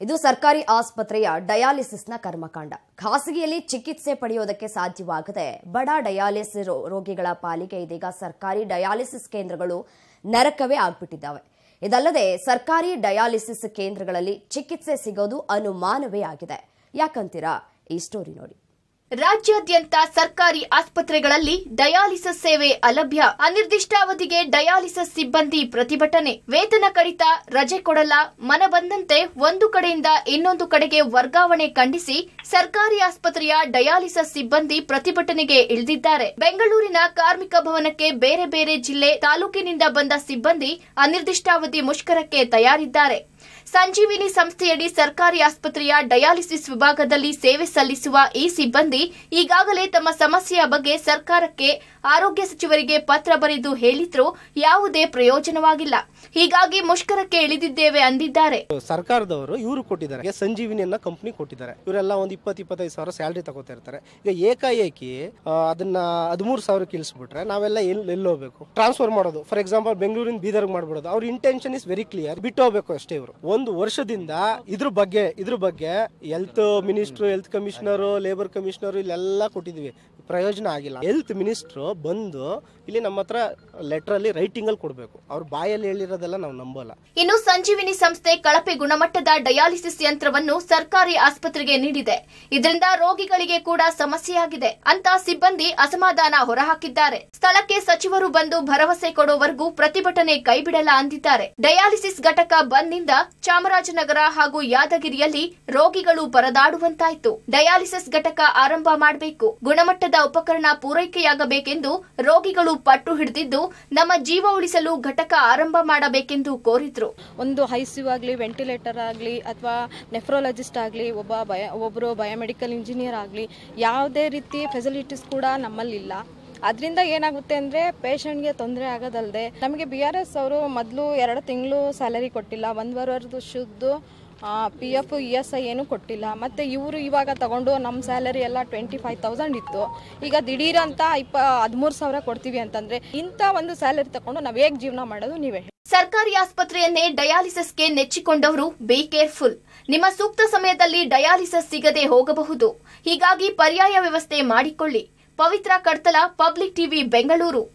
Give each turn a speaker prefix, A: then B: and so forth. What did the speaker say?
A: ಇದು ಸರ್ಕಾರಿ ಆಸ್ಪತ್ರೆಯ ಡಯಾಲಿಸಿಸ್ನ ಕರ್ಮಕಾಂಡ ಖಾಸಗಿಯಲ್ಲಿ ಚಿಕಿತ್ಸೆ ಪಡೆಯೋದಕ್ಕೆ ಸಾಧ್ಯವಾಗದೆ ಬಡ ಡಯಾಲಿಸಿಸ್ ರೋ- ರೋಗಿಗಳ ಪಾಲಿಗೆ ಇದೀಗ ಸರ್ಕಾರಿ ಡಯಾಲಿಸಿಸ್ ಕೇಂದ್ರಗಳು ನರಕವೇ ಆಗ್ಬಿಟ್ಟಿದ್ದಾವೆ ಇದಲ್ಲದೆ ಸರ್ಕಾರಿ ಡಯಾಲಿಸಿಸ್ ಕೇಂದ್ರಗಳಲ್ಲಿ ಚಿಕಿತ್ಸೆ ಸಿಗೋದು ಅನುಮಾನವೇ ಆಗಿದೆ ಯಾಕಂತೀರಾ ಈ ಸ್ಟೋರಿ ನೋಡಿ
B: ರಾಜ್ಯಾದ್ಯಂತ ಸರ್ಕಾರಿ ಆಸ್ಪತ್ರೆಗಳಲ್ಲಿ ಡಯಾಲಿಸಿಸ್ ಸೇವೆ ಅಲಭ್ಯ ಅನಿರ್ದಿಷ್ಟಾವಧಿಗೆ ಡಯಾಲಿಸಿಸ್ ಸಿಬ್ಬಂದಿ ಪ್ರತಿಭಟನೆ ವೇತನ ಕಡಿತ ರಜೆ ಕೊಡಲ್ಲ ಮನ ಬಂದಂತೆ ಒಂದು ಕಡೆಯಿಂದ ಇನ್ನೊಂದು ಕಡೆಗೆ ವರ್ಗಾವಣೆ ಖಂಡಿಸಿ ಸರ್ಕಾರಿ ಆಸ್ಪತ್ರೆಯ ಡಯಾಲಿಸಿಸ್ ಸಿಬ್ಬಂದಿ ಪ್ರತಿಭಟನೆಗೆ ಇಳಿದಿದ್ದಾರೆ ಬೆಂಗಳೂರಿನ ಕಾರ್ಮಿಕ ಭವನಕ್ಕೆ ಬೇರೆ ಬೇರೆ ಜಿಲ್ಲೆ ತಾಲೂಕಿನಿಂದ ಬಂದ ಸಿಬ್ಬಂದಿ ಅನಿರ್ದಿಷ್ಟಾವಧಿ ಮುಷ್ಕರಕ್ಕೆ ತಯಾರಿದ್ದಾರೆ ಸಂಜೀವಿನಿ ಸಂಸ್ಥೆಯಡಿ ಸರ್ಕಾರಿ ಆಸ್ಪತ್ರೆಯ ಡಯಾಲಿಸಿಸ್ ವಿಭಾಗದಲ್ಲಿ ಸೇವೆ ಸಲ್ಲಿಸುವ ಈ ಸಿಬ್ಬಂದಿ ಈಗಾಗಲೇ ತಮ್ಮ ಸಮಸ್ಯೆಯ ಬಗ್ಗೆ ಸರ್ಕಾರಕ್ಕೆ ಆರೋಗ್ಯ ಸಚಿವರಿಗೆ ಪತ್ರ ಬರೆದು ಹೇಳಿದ್ರೂ ಯಾವುದೇ ಪ್ರಯೋಜನವಾಗಿಲ್ಲ ಹೀಗಾಗಿ ಮುಷ್ಕರಕ್ಕೆ ಇಳಿದಿದ್ದೇವೆ ಅಂದಿದ್ದಾರೆ
C: ಸರ್ಕಾರದವರು ಇವರು ಕೊಟ್ಟಿದ್ದಾರೆ ಈಗ ಸಂಜೀವಿನಿ ಅನ್ನೋ ಕಂಪ್ನಿ ಕೊಟ್ಟಿದ್ದಾರೆ ಇವರೆಲ್ಲ ಒಂದು ಇಪ್ಪತ್ತು ಇಪ್ಪತ್ತೈದು ಸಾವಿರ ಸ್ಯಾಲ್ರಿ ತಗೋತಾ ಇರ್ತಾರೆ ಈಗ ಏಕಾಏಕಿ ಆ, ಅದನ್ನ ಹದಿಮೂರು ಸಾವಿರಕ್ಕೆ ಇಳಿಸ್ಬಿಟ್ರೆ ನಾವೆಲ್ಲ ಎಲ್ಲಿ ಎಲ್ಲಿ ಹೋಗ್ಬೇಕು ಟ್ರಾನ್ಸ್ಫರ್ ಮಾಡೋದು ಫಾರ್ ಎಕ್ಸಾಂಪಲ್ ಬೆಂಗಳೂರಿನ ಬೀದರ್ಗೆ ಮಾಡ್ಬಿಡೋದು ಅವ್ರ ಇಂಟೆನ್ಷನ್ ಇಸ್ ವೆರಿ ಕ್ಲಿಯರ್ ಬಿಟ್ಟು ಹೋಗ್ಬೇಕು ಅಷ್ಟೇ ಇವರು ಒಂದು ವರ್ಷದಿಂದ ಇದ್ರ ಬಗ್ಗೆ ಇದ್ರ ಬಗ್ಗೆ health minister health commissioner labour commissioner ಇಲ್ಲೆಲ್ಲ ಕೊಟ್ಟಿದ್ವಿ ಪ್ರಯೋಜನ ಆಗಿಲ್ಲ ಹೆಲ್ತ್ ಮಿನಿಸ್ಟ್ರು ಬಂದು ಇಲ್ಲಿ ನಮ್ಮ ಹತ್ರ ಲೆಟರ್ ಅಲ್ಲಿ ರೈಟಿಂಗ್ ಅಲ್ಲಿ ಕೊಡಬೇಕು ಅವ್ರ ಬಾಯಲ್ಲಿ ಹೇಳಿರೋದೆಲ್ಲ ನಾವು ನಂಬಲ್ಲ
B: ಇನ್ನು ಸಂಜೀವಿನಿ ಸಂಸ್ಥೆ ಕಳಪೆ ಗುಣಮಟ್ಟದ ಡಯಾಲಿಸಿಸ್ ಯಂತ್ರವನ್ನು ಸರ್ಕಾರಿ ಆಸ್ಪತ್ರೆಗೆ ನೀಡಿದೆ ಇದರಿಂದ ರೋಗಿಗಳಿಗೆ ಕೂಡ ಸಮಸ್ಯೆಯಾಗಿದೆ ಅಂತ ಸಿಬ್ಬಂದಿ ಅಸಮಾಧಾನ ಹೊರಹಾಕಿದ್ದಾರೆ ಸ್ಥಳಕ್ಕೆ ಸಚಿವರು ಬಂದು ಭರವಸೆ ಕೊಡುವವರೆಗೂ ಪ್ರತಿಭಟನೆ ಕೈಬಿಡಲ್ಲ ಅಂದಿದ್ದಾರೆ ಡಯಾಲಿಸಿಸ್ ಘಟಕ ಬಂದ್ನಿಂದ ಚಾಮರಾಜನಗರ ಹಾಗೂ ಯಾದಗಿರಿಯಲ್ಲಿ ರೋಗಿಗಳು ಪರದಾಡುವಂತಾಯ್ತು ಡಯಾಲಿಸಿಸ್ ಘಟಕ ಆರಂಭ ಮಾಡಬೇಕು ಗುಣಮಟ್ಟದ ಉಪಕರಣ ಪೂರೈಕೆಯಾಗಬೇಕೆಂದು ರೋಗಿಗಳು ಪಟ್ಟು ಹಿಡಿದಿದ್ದು ನಮ್ಮ ಜೀವ ಉಳಿಸಲು ಘಟಕ ಆರಂಭ ಮಾಡಬೇಕೆಂದು ಕೋರಿದ್ರು
D: ಒಂದು ಐಸಿಯು ಆಗಲಿ ವೆಂಟಿಲೇಟರ್ ಆಗಲಿ ಅಥವಾ ನೆಫ್ರೋಲಜಿಸ್ಟ್ ಆಗಲಿ ಒಬ್ಬ ಬಯ ಒಬ್ಬರು ಬಯೋಮೆಡಿಕಲ್ ಇಂಜಿನಿಯರ್ ಆಗಲಿ ಯಾವುದೇ ರೀತಿ ಫೆಸಿಲಿಟೀಸ್ ಕೂಡ ನಮ್ಮಲ್ಲಿಲ್ಲ ಅದರಿಂದ ಏನಾಗುತ್ತೆ ಅಂದರೆ ಪೇಷಂಟ್ಗೆ ತೊಂದರೆ ಆಗೋದಲ್ಲದೆ ನಮಗೆ ಬಿ ಆರ್ ಎಸ್ ಅವರು ಮೊದಲು ಎರಡು ತಿಂಗಳು ಸ್ಯಾಲರಿ ಕೊಟ್ಟಿಲ್ಲ ಒಂದುವರೆ ವರ್ಷದ್ದು P F E S I ಏನೂ ಕೊಟ್ಟಿಲ್ಲ ಮತ್ತು ಇವರು ಇವಾಗ ತಗೊಂಡು ನಮ್ಮ ಸ್ಯಾಲರಿ ಎಲ್ಲ ಟ್ವೆಂಟಿ ಫೈವ್ ತೌಸಂಡ್ ಇತ್ತು ಈಗ ದಿಢೀರ್ ಅಂತ ಇಪ್ಪ ಹದಿಮೂರು ಸಾವಿರ ಕೊಡ್ತೀವಿ ಅಂತಂದರೆ ಇಂಥ ಒಂದು ಸ್ಯಾಲರಿ ತಗೊಂಡು ನಾವು ಹೇಗೆ ಜೀವನ ಮಾಡೋದು ನೀವೇ ಹೇಳಿ.
B: ಸರ್ಕಾರಿ ಆಸ್ಪತ್ರೆಯನ್ನೇ ಡಯಾಲಿಸಿಸ್ಗೆ ನೆಚ್ಚಿಕೊಂಡವರು ಬಿ ಕೇರ್ಫುಲ್ ನಿಮ್ಮ ಸೂಕ್ತ ಸಮಯದಲ್ಲಿ ಡಯಾಲಿಸಿಸ್ ಸಿಗದೆ ಹೋಗಬಹುದು ಹೀಗಾಗಿ ಪರ್ಯಾಯ ವ್ಯವಸ್ಥೆ ಮಾಡಿಕೊಳ್ಳಿ ಪವಿತ್ರ ಕಡ್ತಲ ಪಬ್ಲಿಕ್ ಟಿವಿ ಬೆಂಗಳೂರು